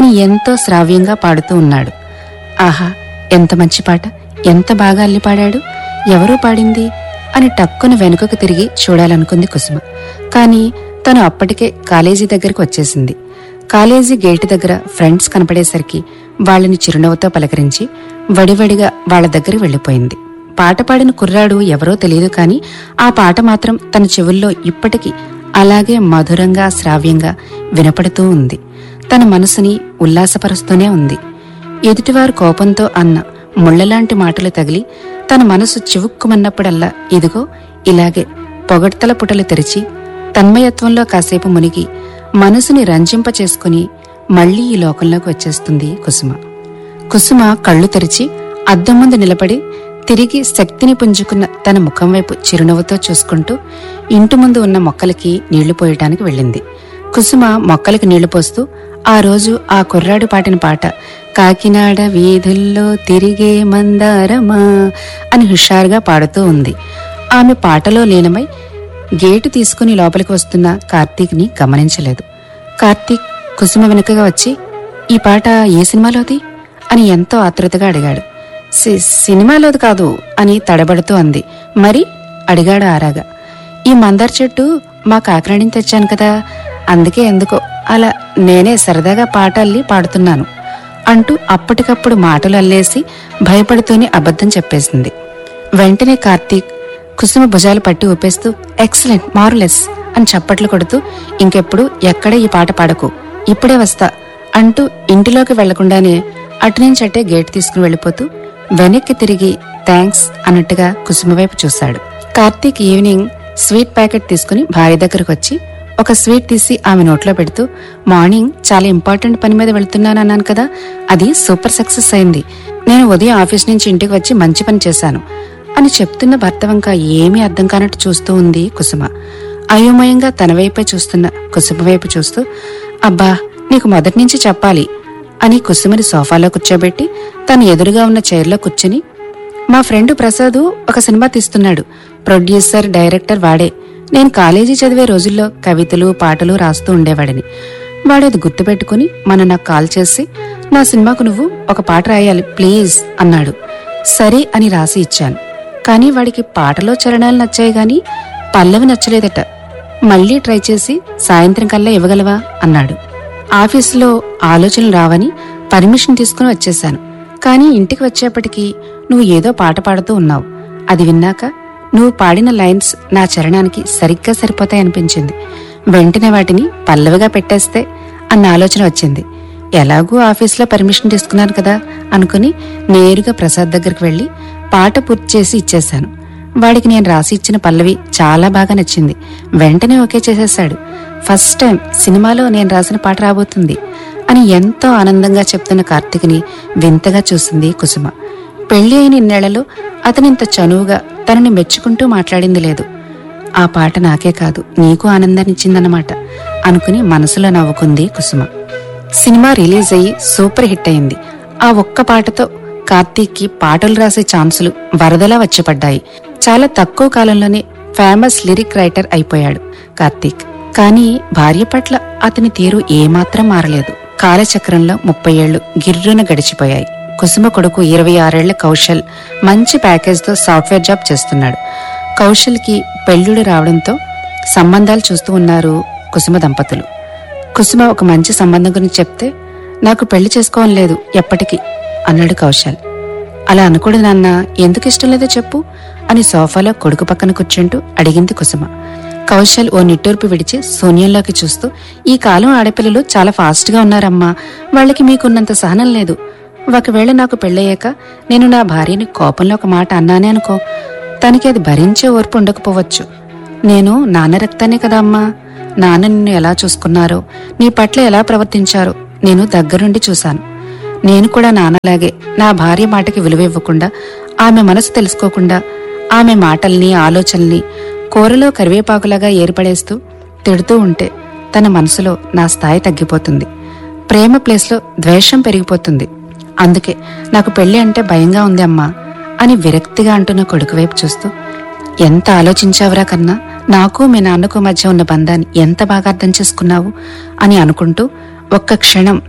అని ఎంతో శ్రావ్యంగా పాడుతూ ఉన్నాడు ఆహా ఎంత మంచి పాట ఎంత బాగా అల్లి పాడాడు ఎవరూ పాడింది అని టక్కున వెనుకకు తిరిగి చూడాలనుకుంది కుసుమ కాని తను అప్పటికే కాలేజీ దగ్గరికి వచ్చేసింది కాలేజీ గేటు దగ్గర ఫ్రెండ్స్ కనపడేసరికి వాళ్ళని చిరునవ్వుతో పలకరించి వడివడిగా వాళ్ళ దగ్గరికి వెళ్ళిపోయింది పాట పాడిన కుర్రాడు ఎవరో తెలియదు కాని ఆ పాట మాత్రం తన చెవుల్లో ఇప్పటికీ అలాగే మధురంగా శ్రావ్యంగా వినపడుతూ ఉంది తన మనసుని ఉల్లాసపరుస్తూనే ఉంది ఎదుటివారు కోపంతో అన్న ముళ్ళలాంటి మాటలు తగిలి తన మనసు చివుక్కుమన్నప్పుడల్లా ఇదిగో ఇలాగే పొగడ్తల పుటలు తెరిచి తన్మయత్వంలో కాసేపు మునిగి మనసుని రంజింప చేసుకుని మళ్లీ ఈ లోకంలోకి వచ్చేస్తుంది కుసుమ కుసుమ కళ్ళు తెరిచి అద్దం ముందు నిలబడి తిరిగి శక్తిని పుంజుకున్న తన ముఖం వైపు చిరునవ్వుతో చూసుకుంటూ ఇంటి ముందు ఉన్న మొక్కలకి నీళ్లు పోయటానికి వెళ్ళింది కుసుమ మొక్కలకి నీళ్లు పోస్తూ ఆ రోజు ఆ కుర్రాడు పాడిన పాట కాకినాడ వీధుల్లో తిరిగే మందారమా అని హుషారుగా పాడుతూ ఉంది ఆమె పాటలో లీనమై గేటు తీసుకుని లోపలికి వస్తున్న కార్తీక్ని గమనించలేదు కార్తీక్ కుసుమ వెనుకగా వచ్చి ఈ పాట ఏ సినిమాలోది అని ఎంతో ఆతృతగా అడిగాడు "సి- సినిమాలోది కాదు అని తడబడుతూ అంది మరి అడిగాడు ఆరాగా ఈ మందార చెట్టు మా కాకినాడిని తెచ్చాను కదా అందుకే ఎందుకో అలా నేనే సరదాగా పాట అల్లి పాడుతున్నాను అంటూ అప్పటికప్పుడు మాటలు అల్లేసి భయపడుతూనే అబద్ధం చెప్పేసింది వెంటనే కార్తీక్ కుసుమ భుజాలు పట్టి ఊపేస్తూ ఎక్సలెంట్ మారులెస్ అని చప్పట్లు కొడుతూ ఇంకెప్పుడు ఎక్కడ ఈ పాట పాడకు ఇప్పుడే వస్తా అంటూ ఇంటిలోకి వెళ్లకుండానే అటునుంచి అట్టే గేట్ తీసుకుని వెళ్ళిపోతూ వెనక్కి తిరిగి థ్యాంక్స్ అన్నట్టుగా కుసుమ వైపు చూశాడు కార్తీక్ ఈవినింగ్ స్వీట్ ప్యాకెట్ తీసుకుని భార్య దగ్గరకు వచ్చి ఒక స్వీట్ తీసి ఆమె నోట్లో పెడుతూ మార్నింగ్ చాలా ఇంపార్టెంట్ పని మీద వెళ్తున్నానన్నాను కదా అది సూపర్ సక్సెస్ అయింది నేను ఉదయం ఆఫీస్ నుంచి ఇంటికి వచ్చి మంచి పని చేశాను అని చెప్తున్న భర్త వంక ఏమీ అర్థం కానట్టు చూస్తూ ఉంది కుసుమ అయోమయంగా తన వైపే చూస్తున్న కుసుమ వైపు చూస్తూ అబ్బా నీకు మొదటి నుంచి చెప్పాలి అని కుసుమని సోఫాలో కూర్చోబెట్టి తను ఎదురుగా ఉన్న చైర్లో కూర్చుని మా ఫ్రెండ్ ప్రసాద్ ఒక సినిమా తీస్తున్నాడు ప్రొడ్యూసర్ డైరెక్టర్ వాడే నేను కాలేజీ చదివే రోజుల్లో కవితలు పాటలు రాస్తూ ఉండేవాడిని వాడు అది గుర్తుపెట్టుకుని మన నాకు కాల్ చేసి నా సినిమాకు నువ్వు ఒక పాట రాయాలి ప్లీజ్ అన్నాడు సరే అని రాసి ఇచ్చాను కానీ వాడికి పాటలో చరణాలు నచ్చాయి గాని పల్లవి నచ్చలేదట మళ్ళీ ట్రై చేసి సాయంత్రం కల్లా ఇవ్వగలవా అన్నాడు ఆఫీసులో ఆలోచనలు రావని పర్మిషన్ తీసుకుని వచ్చేశాను కానీ ఇంటికి వచ్చేప్పటికి నువ్వు ఏదో పాట పాడుతూ ఉన్నావు అది విన్నాక నువ్వు పాడిన లైన్స్ నా చరణానికి సరిగ్గా సరిపోతాయనిపించింది వెంటనే వాటిని పల్లవిగా పెట్టేస్తే అన్న ఆలోచన వచ్చింది ఎలాగూ ఆఫీస్లో పర్మిషన్ తీసుకున్నాను కదా అనుకుని నేరుగా ప్రసాద్ దగ్గరికి వెళ్లి పాట పూర్తి చేసి ఇచ్చేశాను వాడికి నేను రాసి ఇచ్చిన పల్లవి చాలా బాగా నచ్చింది వెంటనే ఓకే చేసేశాడు ఫస్ట్ టైం సినిమాలో నేను రాసిన పాట రాబోతుంది అని ఎంతో ఆనందంగా చెప్తున్న కార్తీక్ని వింతగా చూసింది కుసుమ పెళ్లి అయిన ఇన్నేళ్లలో అతనింత చనువుగా తనని మెచ్చుకుంటూ మాట్లాడింది లేదు ఆ పాట నాకే కాదు నీకు ఆనందాన్నిచ్చిందన్నమాట అనుకుని మనసులో నవ్వుకుంది కుసుమ సినిమా రిలీజ్ అయ్యి సూపర్ హిట్ అయింది ఆ ఒక్క పాటతో కార్తీక్కి పాటలు రాసే ఛాన్సులు వరదలా వచ్చి పడ్డాయి చాలా తక్కువ కాలంలోనే ఫేమస్ లిరిక్ రైటర్ అయిపోయాడు కార్తీక్ కానీ భార్య పట్ల అతని తీరు ఏమాత్రం మారలేదు కాలచక్రంలో ముప్పై ఏళ్లు గిర్రున గడిచిపోయాయి కుసుమ కొడుకు ఇరవై ఆరేళ్ల కౌశల్ మంచి ప్యాకేజ్తో సాఫ్ట్వేర్ జాబ్ చేస్తున్నాడు కౌశల్కి పెళ్లిడు రావడంతో సంబంధాలు చూస్తూ ఉన్నారు కుసుమ దంపతులు కుసుమ ఒక మంచి సంబంధం గురించి చెప్తే నాకు పెళ్లి చేసుకోవడం లేదు ఎప్పటికీ అన్నాడు కౌశల్ అలా అనకూడదు నాన్న ఎందుకు ఇష్టం లేదో చెప్పు అని సోఫాలో కొడుకు పక్కన కూర్చుంటూ అడిగింది కుసుమ కౌశల్ ఓ నిట్టూర్పు విడిచి శూన్యంలోకి చూస్తూ ఈ కాలం ఆడపిల్లలు చాలా ఫాస్ట్ గా ఉన్నారమ్మా వాళ్ళకి మీకున్నంత సహనం లేదు ఒకవేళ నాకు పెళ్ళయ్యాక నేను నా భార్యని కోపంలో ఒక మాట అన్నానే అనుకో తనకి అది భరించే ఓర్పు ఉండకపోవచ్చు నేను నాన్న రక్తానే కదా అమ్మా నాన్న నిన్ను ఎలా చూసుకున్నారో నీ పట్ల ఎలా ప్రవర్తించారో నేను దగ్గరుండి చూశాను నేను కూడా నాన్నలాగే నా భార్య మాటకి విలువ ఇవ్వకుండా ఆమె మనసు తెలుసుకోకుండా ఆమె మాటల్ని ఆలోచనల్ని కూరలో కరివేపాకులాగా ఏర్పడేస్తూ తిడుతూ ఉంటే తన మనసులో నా స్థాయి తగ్గిపోతుంది ప్రేమ ప్లేస్లో ద్వేషం పెరిగిపోతుంది అందుకే నాకు పెళ్లి అంటే భయంగా ఉంది అమ్మా అని విరక్తిగా అంటున్న కొడుకు వైపు చూస్తూ ఎంత ఆలోచించావురా కన్నా నాకు మీ నాన్నకు మధ్య ఉన్న బంధాన్ని ఎంత బాగా అర్థం చేసుకున్నావు అని అనుకుంటూ ఒక్క క్షణం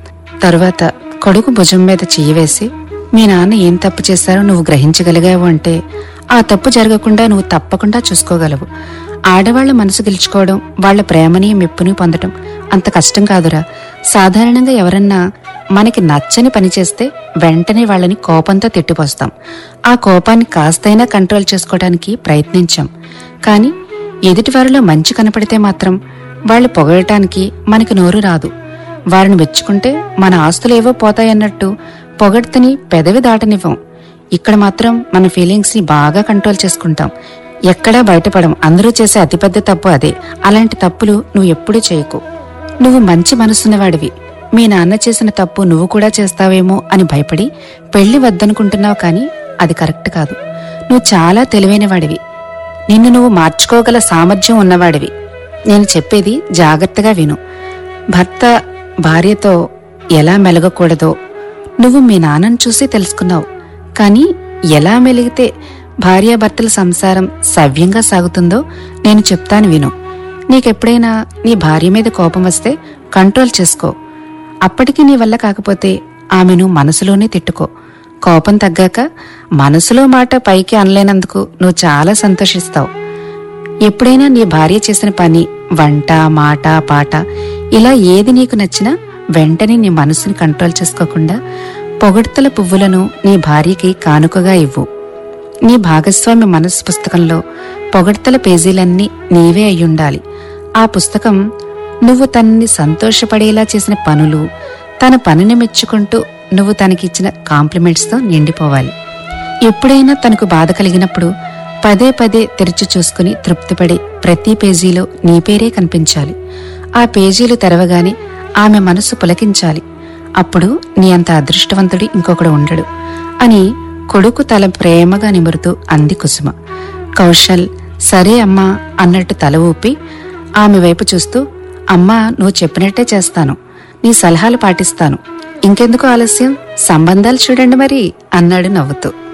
తరువాత కొడుకు భుజం మీద చెయ్యి వేసి మీ నాన్న ఏం తప్పు చేశారో నువ్వు గ్రహించగలిగావు అంటే ఆ తప్పు జరగకుండా నువ్వు తప్పకుండా చూసుకోగలవు ఆడవాళ్ల మనసు గెలుచుకోవడం వాళ్ళ ప్రేమని మెప్పుని పొందడం అంత కష్టం కాదురా సాధారణంగా ఎవరన్నా మనకి నచ్చని పని చేస్తే వెంటనే వాళ్ళని కోపంతో తిట్టిపోస్తాం ఆ కోపాన్ని కాస్తైనా కంట్రోల్ చేసుకోవడానికి ప్రయత్నించాం కానీ ఎదుటివారిలో మంచి కనపడితే మాత్రం వాళ్ళు పొగడటానికి మనకి నోరు రాదు వారిని మెచ్చుకుంటే మన ఆస్తులేవో పోతాయన్నట్టు పొగడ్తని పెదవి దాటనివ్వం ఇక్కడ మాత్రం మన ఫీలింగ్స్ ని బాగా కంట్రోల్ చేసుకుంటాం ఎక్కడా బయటపడం అందరూ చేసే అతిపెద్ద తప్పు అదే అలాంటి తప్పులు నువ్వు ఎప్పుడూ చేయకు నువ్వు మంచి మనసున్నవాడివి మీ నాన్న చేసిన తప్పు నువ్వు కూడా చేస్తావేమో అని భయపడి పెళ్లి వద్దనుకుంటున్నావు కానీ అది కరెక్ట్ కాదు నువ్వు చాలా తెలివైనవాడివి నిన్ను నువ్వు మార్చుకోగల సామర్థ్యం ఉన్నవాడివి నేను చెప్పేది జాగ్రత్తగా విను భర్త భార్యతో ఎలా మెలగకూడదో నువ్వు మీ నాన్నను చూసి తెలుసుకున్నావు కానీ ఎలా మెలిగితే భార్యాభర్తల సంసారం సవ్యంగా సాగుతుందో నేను చెప్తాను విను నీకెప్పుడైనా నీ భార్య మీద కోపం వస్తే కంట్రోల్ చేసుకో అప్పటికి నీ వల్ల కాకపోతే ఆమెను మనసులోనే తిట్టుకో కోపం తగ్గాక మనసులో మాట పైకి అనలేనందుకు నువ్వు చాలా సంతోషిస్తావు ఎప్పుడైనా నీ భార్య చేసిన పని వంట మాట పాట ఇలా ఏది నీకు నచ్చినా వెంటనే నీ మనసుని కంట్రోల్ చేసుకోకుండా పొగడ్తల పువ్వులను నీ భార్యకి కానుకగా ఇవ్వు నీ భాగస్వామి మనసు పుస్తకంలో పొగడ్తల పేజీలన్నీ నీవే అయ్యుండాలి ఆ పుస్తకం నువ్వు తనని సంతోషపడేలా చేసిన పనులు తన పనిని మెచ్చుకుంటూ నువ్వు తనకిచ్చిన కాంప్లిమెంట్స్తో నిండిపోవాలి ఎప్పుడైనా తనకు బాధ కలిగినప్పుడు పదే పదే తెరిచి చూసుకుని తృప్తిపడే ప్రతి పేజీలో నీ పేరే కనిపించాలి ఆ పేజీలు తెరవగానే ఆమె మనసు పులకించాలి అప్పుడు నీ అంత అదృష్టవంతుడి ఇంకొకడు ఉండడు అని కొడుకు తల ప్రేమగా నిమురుతూ అంది కుసుమ కౌశల్ సరే అమ్మా అన్నట్టు తల ఊపి ఆమె వైపు చూస్తూ అమ్మా నువ్వు చెప్పినట్టే చేస్తాను నీ సలహాలు పాటిస్తాను ఇంకెందుకు ఆలస్యం సంబంధాలు చూడండి మరి అన్నాడు నవ్వుతూ